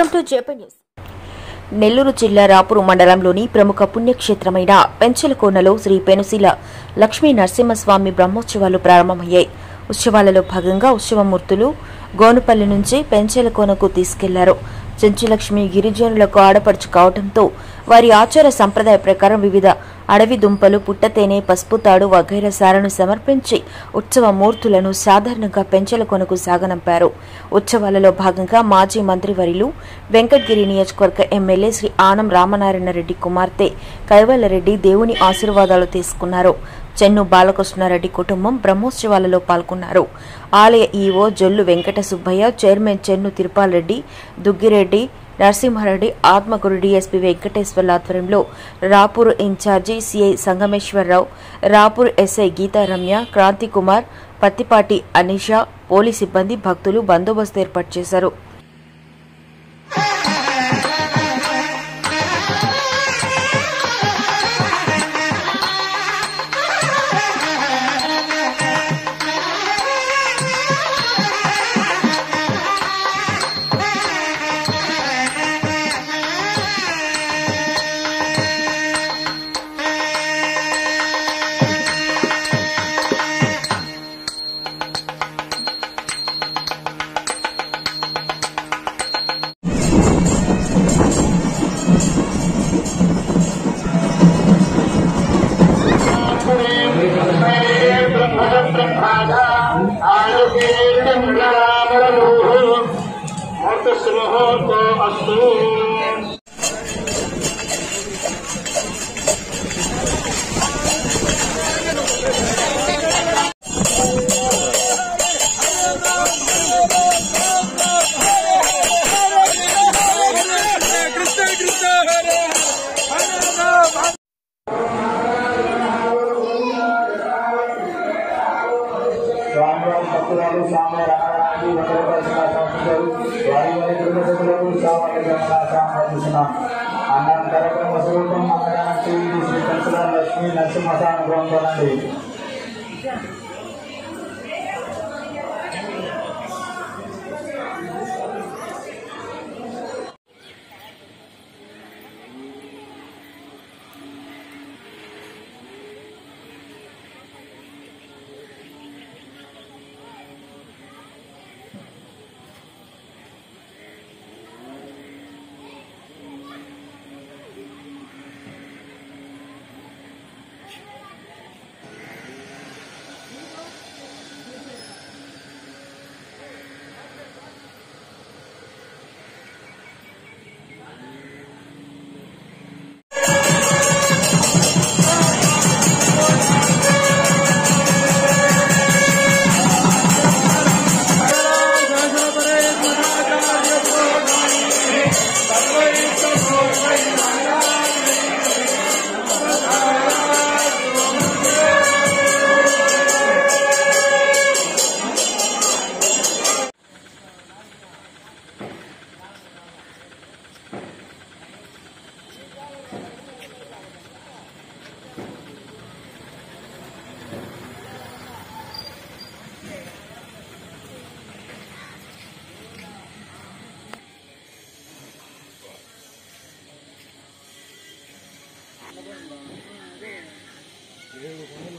welcome to JP news Nellore జిల్లా రాపూరు మండలంలోని ప్రముఖ పుణ్యక్షేత్రమైన పెంచలకోనలో శ్రీ పెనుశీల లక్ష్మీ నరసింహస్వామి బ్రహ్మోత్సవాలు ప్రారంభమయ్యాయి ఉత్సవాలలో భాగంగా ఉత్సవమూర్తులు గోనుపల్లి నుంచి పెంచలకోనకు తీసుకెళ్లారు చెంచులక్ష్మి గిరిజనులకు ఆడపడుచు కావడంతో వారి ఆచార సంప్రదాయ ప్రకారం వివిధ అడవి దుంపలు పుట్టతేనె పసుపు తాడు వగైరా సారను సమర్పించి ఉత్సవ మూర్తులను సాధారణంగా పెంచల కొనకు సాగనంపారు ఉత్సవాలలో భాగంగా మాజీ మంత్రివర్యులు వెంకటగిరి నియోజకవర్గ ఎమ్మెల్యే శ్రీ ఆనం రామనారాయణ రెడ్డి కుమార్తె కైవల్లరెడ్డి దేవుని ఆశీర్వాదాలు తీసుకున్నారు చెన్ను బాలకృష్ణారెడ్డి కుటుంబం బ్రహ్మోత్సవాలలో పాల్గొన్నారు ఆలయ ఈవో జొల్లు వెంకట సుబ్బయ్య చైర్మన్ చెన్ను తిరుపాల్ రెడ్డి దుగ్గిరెడ్డి నరసింహారెడ్డి ఆత్మగురు డీఎస్పీ వెంకటేశ్వర్ల ఆధ్వర్యంలో Rapur incharge CI Sangameswararao Rapur SI Geetharamya Kranthi Kumar Pattipati Anisha police సిబ్బంది భక్తులు బందోబస్తు ఏర్పాటు చేశారు అస్తు స్వామివారి భక్తురాలు స్వామి రామారాయణ వెంకటేశ్వర సంస్థలు వారి వారి కుటుంబ స్వామి సమర్పిస్తున్నాం అన్నం కార్యక్రమ స్వరూపం మంగళానికి శ్రీ కంచుల లక్ష్మీ నరసింహస్వామి గ్రంథండి ఏడు